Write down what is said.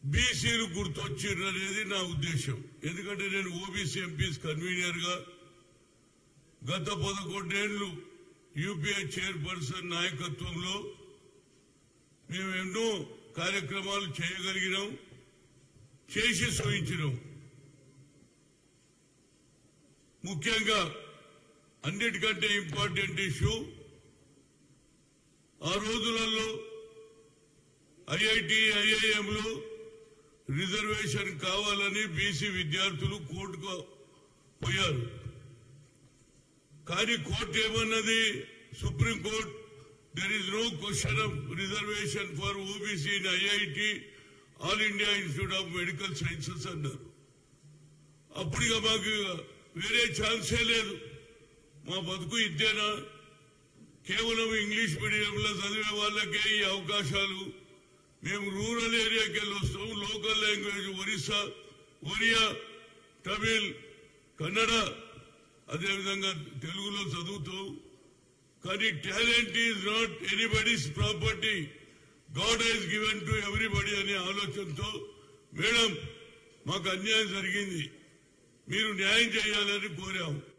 బీసీలు గుర్తొచ్చిర్రు అనేది నా ఉద్దేశం ఎందుకంటే నేను ఓబీసీ ఎంపీస్ కన్వీనర్ గా గత పదకొండేళ్లు యూపీఐ చైర్పర్సన్ నాయకత్వంలో మేము ఎన్నో కార్యక్రమాలు చేయగలిగినాం చేసి చూపించినాం ముఖ్యంగా అన్నిటికంటే ఇంపార్టెంట్ ఇష్యూ ఆ రోజులలో ఐఐటి ఐఐఎంలు రిజర్వేషన్ కావాలని బీసీ విద్యార్థులు కోర్టుకు పోయారు కానీ కోర్టు ఏమన్నది supreme court there is no question of reservation for OBC in IIT all India institute of medical sciences అన్నారు అప్పుడు ఇక మాకు వేరే ఛాన్సే లేదు మా బతుకు ఇద్దేనా కేవలం ఇంగ్లీష్ మీడియంలో చదివే వాళ్ళకే ఈ అవకాశాలు మేము రూరల్ ఏరియాకి వెళ్ళి వస్తాం లోకల్ లాంగ్వేజ్ ఒరిస్సా ఒరియా తమిళ్ కన్నడ అదేవిధంగా తెలుగులో చదువుతాం కానీ talent is not anybody's property god has given to everybody అనే ఆలోచనతో మేడం మాకు అన్యాయం జరిగింది మీరు న్యాయం చేయాలని కోరాము